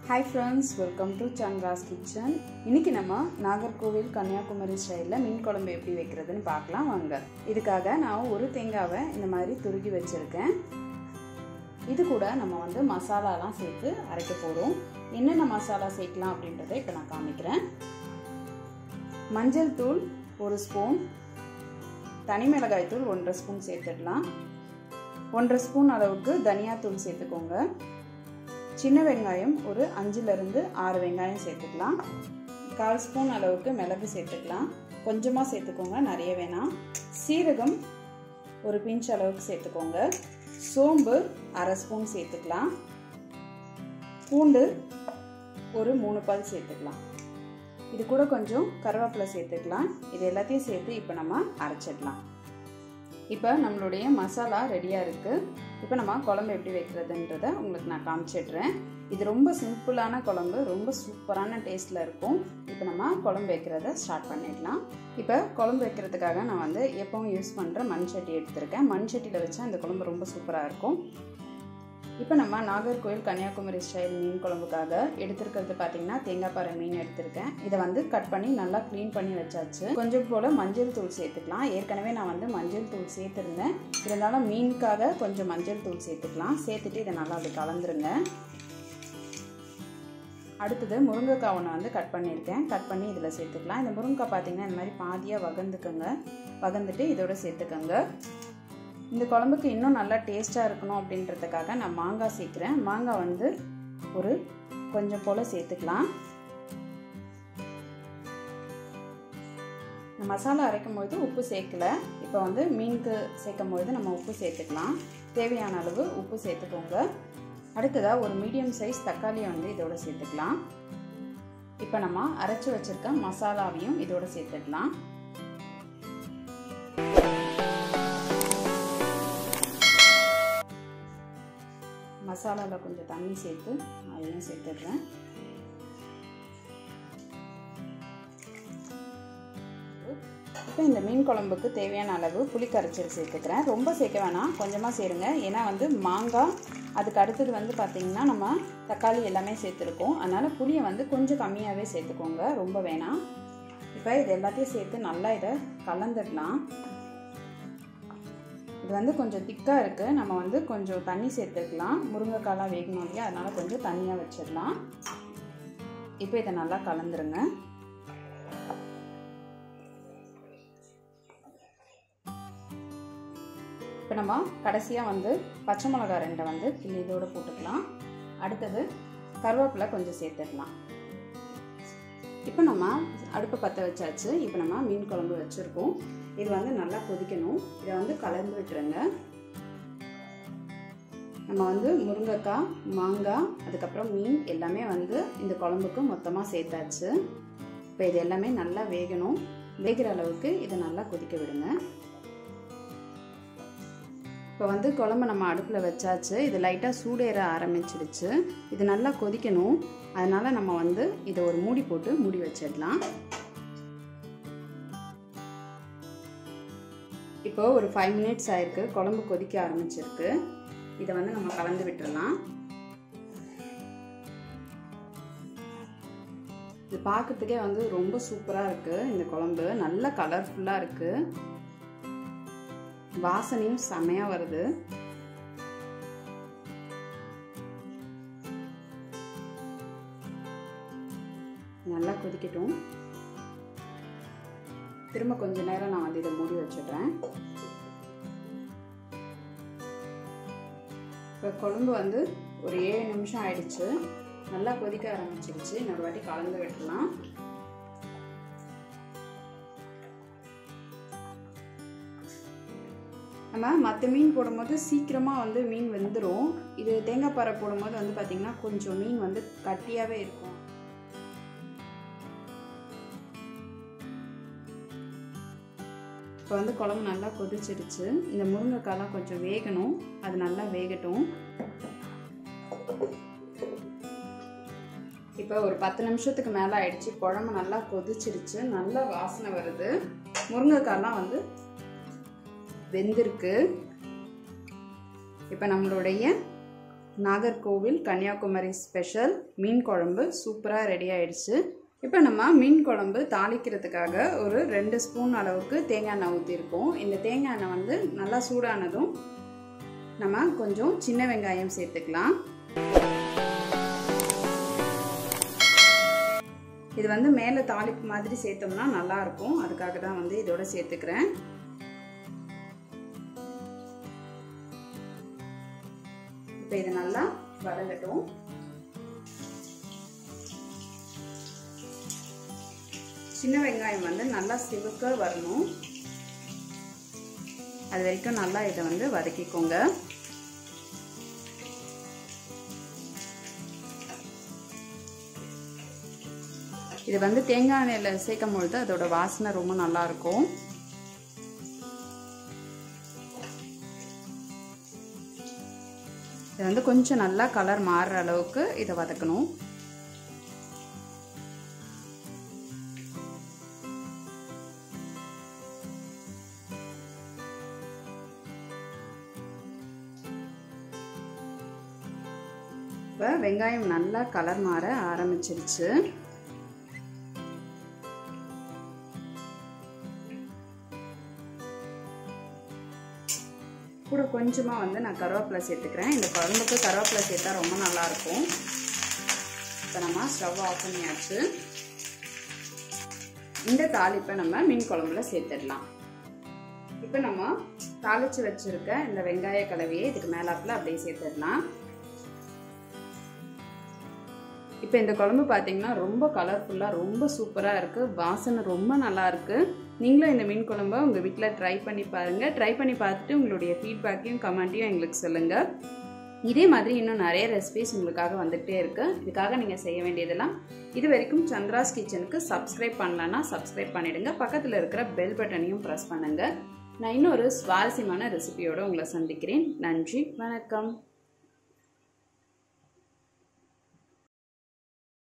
hi friends welcome to Chandra's kitchen இன்னைக்கு நம்ம நாகர்கோவில் கன்னியாகுமரி ஸ்டைலில் மீன் குழம்பு எப்படி வைக்கிறதுன்னு பார்க்கலாம் வாங்க இதுக்காக நான் ஒரு தேங்காவை இந்த மாதிரி துருகி வச்சுருக்கேன் இது கூட நம்ம வந்து மசாலாலாம் சேர்த்து அரைக்க போகிறோம் என்னென்ன மசாலா சேர்க்கலாம் அப்படின்றத இப்போ நான் காமிக்கிறேன் மஞ்சள் தூள் ஒரு ஸ்பூன் தனி மிளகாய் தூள் ஒன்றரை ஸ்பூன் சேர்த்துடலாம் ஒன்றரை ஸ்பூன் அளவுக்கு தனியாத்தூள் சேர்த்துக்கோங்க சின்ன வெங்காயம் ஒரு அஞ்சுலேருந்து ஆறு வெங்காயம் சேர்த்துக்கலாம் கால் ஸ்பூன் அளவுக்கு மிளகு சேர்த்துக்கலாம் கொஞ்சமாக சேர்த்துக்கோங்க நிறைய வேணாம் சீரகம் ஒரு பிஞ்ச் அளவுக்கு சேர்த்துக்கோங்க சோம்பு அரை ஸ்பூன் சேர்த்துக்கலாம் பூண்டு ஒரு மூணு பல் சேர்த்துக்கலாம் இது கூட கொஞ்சம் கருவேப்பிலை சேர்த்துக்கலாம் இது எல்லாத்தையும் சேர்த்து இப்போ நம்ம அரைச்சிடலாம் இப்போ நம்மளுடைய மசாலா ரெடியாக இருக்குது இப்போ நம்ம குழம்பு எப்படி வைக்கிறதுன்றத உங்களுக்கு நான் காமிச்சிடுறேன் இது ரொம்ப சிம்பிளான குழம்பு ரொம்ப சூப்பரான டேஸ்ட்டில் இருக்கும் இப்போ நம்ம குழம்பு வைக்கிறத ஸ்டார்ட் பண்ணிடலாம் இப்போ குழம்பு வைக்கிறதுக்காக நான் வந்து எப்பவும் யூஸ் பண்ணுற மண் சட்டி எடுத்திருக்கேன் மண் சட்டியில் வச்சா இந்த குழம்பு ரொம்ப சூப்பராக இருக்கும் இப்போ நம்ம நாகர்கோவில் கன்னியாகுமரி ஸ்டைல் மீன் குழம்புக்காக எடுத்திருக்கிறது பார்த்தீங்கன்னா தேங்காய் பாறை மீன் எடுத்திருக்கேன் இதை வந்து கட் பண்ணி நல்லா க்ளீன் பண்ணி வச்சாச்சு கொஞ்சம் போல் மஞ்சள் தூள் சேர்த்துக்கலாம் ஏற்கனவே நான் வந்து மஞ்சள் தூள் சேர்த்துருந்தேன் இருந்தாலும் மீனுக்காக கொஞ்சம் மஞ்சள் தூள் சேர்த்துக்கலாம் சேர்த்துட்டு இதை நல்லா அப்படி கலந்துருங்க அடுத்தது முருங்கைக்காய் ஒன்று வந்து கட் பண்ணியிருக்கேன் கட் பண்ணி இதில் சேர்த்துக்கலாம் இந்த முருங்கைக்காய் பார்த்தீங்கன்னா இந்த மாதிரி பாதியாக வகந்துக்குங்க வகந்துட்டு இதோட சேர்த்துக்கோங்க இந்த குழம்புக்கு இன்னும் நல்லா டேஸ்ட்டாக இருக்கணும் அப்படின்றதுக்காக நான் மாங்காய் சேர்க்குறேன் மாங்காய் வந்து ஒரு கொஞ்சம் போல் சேர்த்துக்கலாம் மசாலா அரைக்கும் பொழுது உப்பு சேர்க்கல இப்போ வந்து மீனுக்கு சேர்க்கும் பொழுது நம்ம உப்பு சேர்த்துக்கலாம் தேவையான அளவு உப்பு சேர்த்துக்கோங்க அடுத்ததாக ஒரு மீடியம் சைஸ் தக்காளியை வந்து இதோட சேர்த்துக்கலாம் இப்போ நம்ம அரைச்சி வச்சுருக்க மசாலாவையும் இதோட சேர்த்துக்கலாம் மசாலாவில் கொஞ்சம் தண்ணி சேர்த்து அதையும் சேர்த்துடுறேன் இப்போ இந்த மீன் குழம்புக்கு தேவையான அளவு புளி கரைச்சல் சேர்த்துக்கிறேன் ரொம்ப சேர்க்க வேணாம் கொஞ்சமாக சேருங்க ஏன்னா வந்து மாங்காய் அதுக்கு அடுத்தது வந்து பார்த்திங்கன்னா நம்ம தக்காளி எல்லாமே சேர்த்துருக்கோம் அதனால் புளியை வந்து கொஞ்சம் கம்மியாகவே சேர்த்துக்கோங்க ரொம்ப வேணாம் இப்போ இது எல்லாத்தையும் சேர்த்து நல்லா இதை கலந்துடலாம் இது வந்து கொஞ்சம் திக்காக இருக்குது நம்ம வந்து கொஞ்சம் தண்ணி சேர்த்துக்கலாம் முருங்கைக்காலாம் வேகணும் இல்லையா அதனால் கொஞ்சம் தண்ணியாக வச்சிடலாம் இப்போ இதை நல்லா கலந்துருங்க இப்போ நம்ம கடைசியாக வந்து பச்சை மிளகா ரெண்டை வந்து கிள்ளி இதோடு போட்டுக்கலாம் அடுத்தது கருவேப்பிலை கொஞ்சம் சேர்த்துக்கலாம் இப்போ நம்ம அடுப்பை பற்ற வச்சாச்சு இப்போ நம்ம மீன் குழம்பு வச்சுருக்கோம் இது வந்து நல்லா கொதிக்கணும் இதை வந்து கலந்து விட்டுருங்க நம்ம வந்து முருங்கைக்காய் மாங்காய் அதுக்கப்புறம் மீன் எல்லாமே வந்து இந்த குழம்புக்கு மொத்தமாக சேர்த்தாச்சு இப்போ இது எல்லாமே நல்லா வேகணும் வேகிற அளவுக்கு இதை நல்லா கொதிக்க விடுங்க இப்போ வந்து குழம்பு நம்ம அடுப்பில் வச்சாச்சு இது லைட்டாக சூடேற ஆரம்பிச்சிடுச்சு இது நல்லா கொதிக்கணும் அதனால் நம்ம வந்து இதை ஒரு மூடி போட்டு மூடி வச்சிடலாம் இப்போ ஒரு ஃபைவ் மினிட்ஸ் ஆயிருக்கு குழம்பு கொதிக்க ஆரம்பிச்சிருக்கு இதை வந்து நம்ம கலந்து விட்டுடலாம் இது பார்க்கறதுக்கே வந்து ரொம்ப சூப்பராக இருக்குது இந்த குழம்பு நல்ல கலர்ஃபுல்லாக இருக்குது வாசனையும் செமையாக வருது நல்லா கொதிக்கட்டும் திரும்ப கொஞ்ச நேரம் நான் வந்து இதை மூடி வச்சிடுறேன் இப்போ குழம்பு வந்து ஒரு ஏழு நிமிஷம் ஆயிடுச்சு நல்லா கொதிக்க ஆரம்பிச்சிருச்சு இன்னொரு வாட்டி கலந்து விட்டுலாம் நம்ம மற்ற மீன் போடும்போது சீக்கிரமாக வந்து மீன் வெந்துடும் இது தேங்காய் பாறை போடும்போது வந்து பார்த்திங்கன்னா கொஞ்சம் மீன் வந்து கட்டியாகவே இருக்கும் இப்போ வந்து குழம்பு நல்லா கொதிச்சிருச்சு இந்த முருங்கைக்காய்லாம் கொஞ்சம் வேகணும் அது நல்லா வேகட்டும் இப்போ ஒரு பத்து நிமிஷத்துக்கு மேலே ஆயிடுச்சு குழம்பு நல்லா கொதிச்சிருச்சு நல்லா வாசனை வருது முருங்கைக்காய்லாம் வந்து வெந்திருக்கு இப்போ நம்மளுடைய நாகர்கோவில் கன்னியாகுமரி ஸ்பெஷல் மீன் குழம்பு சூப்பராக ரெடி ஆயிடுச்சு இப்போ நம்ம மீன் குழம்பு தாளிக்கிறதுக்காக ஒரு ரெண்டு ஸ்பூன் அளவுக்கு தேங்காய் எண்ணெய் ஊற்றிருக்கோம் இந்த தேங்காய் எண்ணெய் வந்து நல்லா சூடானதும் நம்ம கொஞ்சம் சின்ன வெங்காயம் சேர்த்துக்கலாம் இது வந்து மேலே தாளிப்பு மாதிரி சேர்த்தோம்னா நல்லாயிருக்கும் அதுக்காக தான் வந்து இதோட சேர்த்துக்கிறேன் இப்போ இது நல்லா வதங்கட்டும் சின்ன வெங்காயம் வந்து நல்லா சிவக்க வரணும் அது வரைக்கும் நல்லா இதை வந்து வதக்கிக்கோங்க இது வந்து தேங்காய் எண்ணெயில் சேர்க்கும் பொழுது அதோட வாசனை ரொம்ப நல்லா இருக்கும் இது வந்து கொஞ்சம் நல்லா கலர் மாறுற அளவுக்கு இதை வதக்கணும் இப்போ வெங்காயம் நல்லா கலர் மாற ஆரம்பிச்சிருச்சு கூட கொஞ்சமாக வந்து நான் கருவேப்பிலை சேர்த்துக்கிறேன் இந்த குழம்புக்கு கருவேப்பிலை சேர்த்தா ரொம்ப நல்லாயிருக்கும் இப்போ நம்ம ஸ்டவ் ஆஃப் பண்ணியாச்சு இந்த தாளிப்பை நம்ம மீன் குழம்புல சேர்த்துடலாம் இப்போ நம்ம தாளித்து வச்சுருக்க இந்த வெங்காய கலவையை இதுக்கு மேலாப்பில் அப்படியே சேர்த்துடலாம் இப்போ இந்த குழம்பு பார்த்தீங்கன்னா ரொம்ப கலர்ஃபுல்லாக ரொம்ப சூப்பராக இருக்குது வாசனை ரொம்ப நல்லா இருக்குது நீங்களும் இந்த மீன் குழம்பை உங்கள் வீட்டில் ட்ரை பண்ணி பாருங்கள் ட்ரை பண்ணி பார்த்துட்டு உங்களுடைய ஃபீட்பேக்கையும் கமெண்ட்டையும் எங்களுக்கு சொல்லுங்கள் இதே மாதிரி இன்னும் நிறைய ரெசிபிஸ் உங்களுக்காக வந்துகிட்டே இருக்குது இதுக்காக நீங்கள் செய்ய வேண்டியதெல்லாம் இது வரைக்கும் சந்திராஸ் கிச்சனுக்கு சப்ஸ்கிரைப் பண்ணலன்னா சப்ஸ்கிரைப் பண்ணிவிடுங்க பக்கத்தில் இருக்கிற பெல் பட்டனையும் ப்ரெஸ் பண்ணுங்கள் நான் இன்னொரு சுவாரஸ்யமான ரெசிபியோடு உங்களை சந்திக்கிறேன் நன்றி வணக்கம்